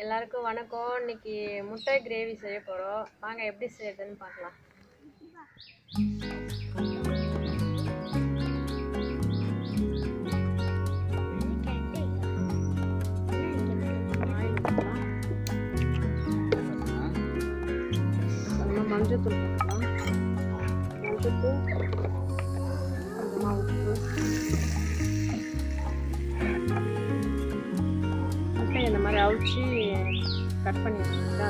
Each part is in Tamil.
எல்லாருக்கும் வணக்கம் இன்னைக்கு முட்டை கிரேவி செய்ய போகிறோம் வாங்க எப்படி செய்யறதுன்னு பார்க்கலாம் கொஞ்சமாக மஞ்சத்தூள் போட்டுக்கலாம் மஞ்சத்தூள் கொஞ்சமாக உப்பு முட்டை இந்த மாதிரி அவிச்சு கட் பண்ணி வச்சுருக்கா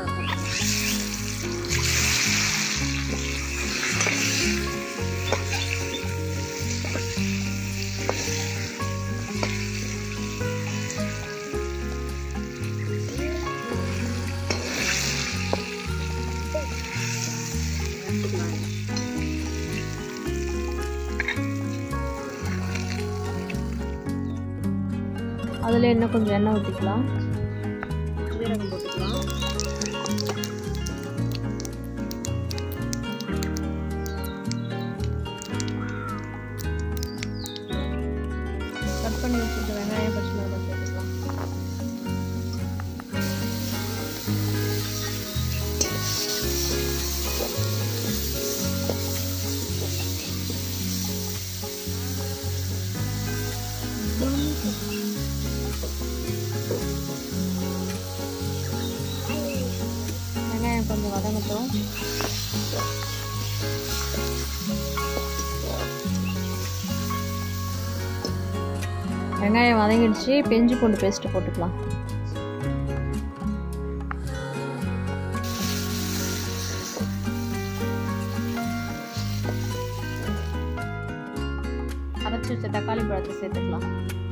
அதில் இன்னும் கொஞ்சம் எண்ணெய் ஊற்றிக்கலாம் ஜீரகம் போட்டுக்கலாம் கட் பண்ணி வச்சுருக்க வெங்காயம் பச்சை மிளகாய் சேர்த்துக்கலாம் வெங்காயம் கொஞ்சம் வதங்கட்டும் வெங்காயம் வதங்கிடுச்சு பெஞ்சு பூண்டு பேஸ்ட்டு போட்டுக்கலாம் அரைச்சி வச்ச தக்காளி பழத்தை சேர்த்துக்கலாம்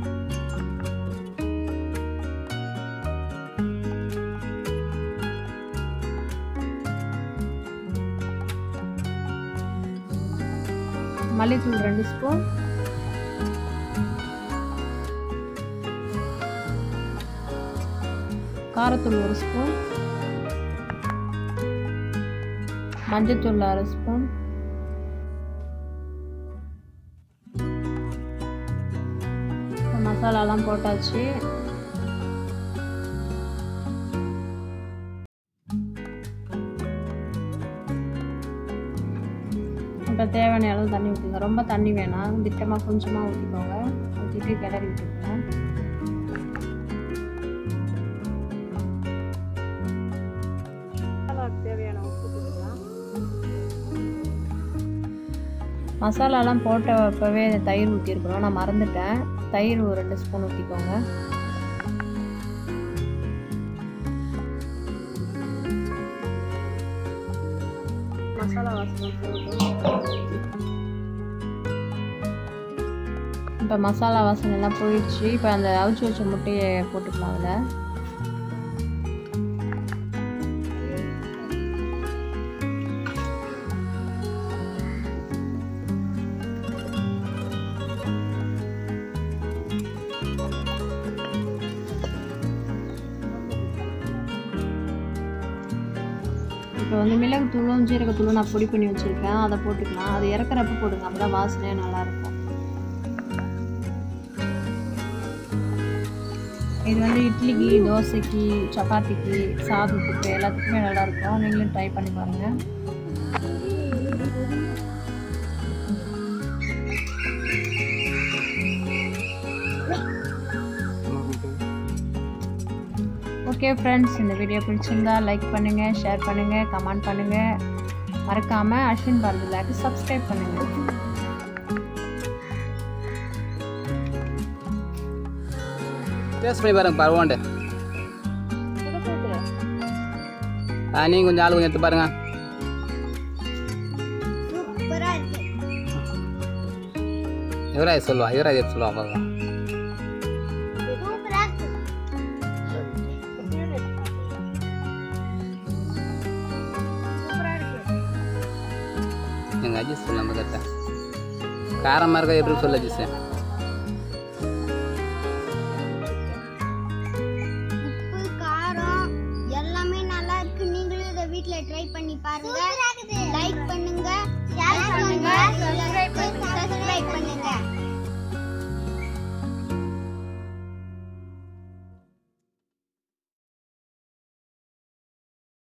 மல்லித்தூள் ரெண்டு ஸ்பூன் காரத்தூள் ஒரு ஸ்பூன் மஞ்சத்தூள் அரை ஸ்பூன் மசாலாலாம் போட்டாச்சு இப்போ தேவையான அளவு தண்ணி ஊற்றிங்க ரொம்ப தண்ணி வேணாம் திட்டமாக கொஞ்சமாக ஊற்றிக்கோங்க ஊற்றிட்டு கிளறி விட்டுருங்க தேவையான உப்பு மசாலாலாம் போட்ட அப்போவே தயிர் ஊற்றிருக்கணும் நான் மறந்துட்டேன் தயிர் ஒரு ரெண்டு ஸ்பூன் ஊற்றிக்கோங்க மசாலா வாசனை போட்டும் இப்போ மசாலா வாசனை எல்லாம் போயிடுச்சு இப்போ அந்த அவிச்சு வச்ச முட்டையை போட்டுக்கலாம் அதில் இப்போ வந்து மிளகு தூளும் ஜீரகத்தூளும் நான் பொடி பண்ணி வச்சுருக்கேன் அதை போட்டுக்கலாம் அது இறக்குறப்ப போடுங்க அப்போ தான் வாசனையாக நல்லாயிருக்கும் இது வந்து இட்லிக்கு தோசைக்கு சப்பாத்திக்கு சாதத்துக்கு எல்லாத்துக்குமே நல்லாயிருக்கும் நீங்களும் ட்ரை பண்ணி பாருங்கள் ஓகே ஃப்ரெண்ட்ஸ் இந்த வீடியோ பிடிச்சிருந்தா லைக் பண்ணுங்கள் ஷேர் பண்ணுங்கள் கமெண்ட் பண்ணுங்கள் மறக்காமல் அஸ்வின் பாரதிலாக்கு சப்ஸ்கிரைப் பண்ணுங்கள் டேஸ்ட் பண்ணி பாருங்க பரவாண்டு ஆ நீங்கள் கொஞ்சம் ஆள் கொஞ்சம் எடுத்து பாருங்க யுவராஜ் சொல்லுவா யுவராஜ் எடுத்து சொல்லுவா பார்க்கலாம் எங்கள் அஜித் சொல்ல நம்ம கரெக்டாக காரமாக இருக்கா எப்படி சொல்ல அஜித் உப்பு காரம் எல்லாமே நல்லா இருக்கு நீங்களும் இதை வீட்ல ட்ரை பண்ணி பாருங்க லைக் பண்ணுங்க ஷேர் பண்ணுங்க சப்ஸ்கிரைப் பண்ணுங்க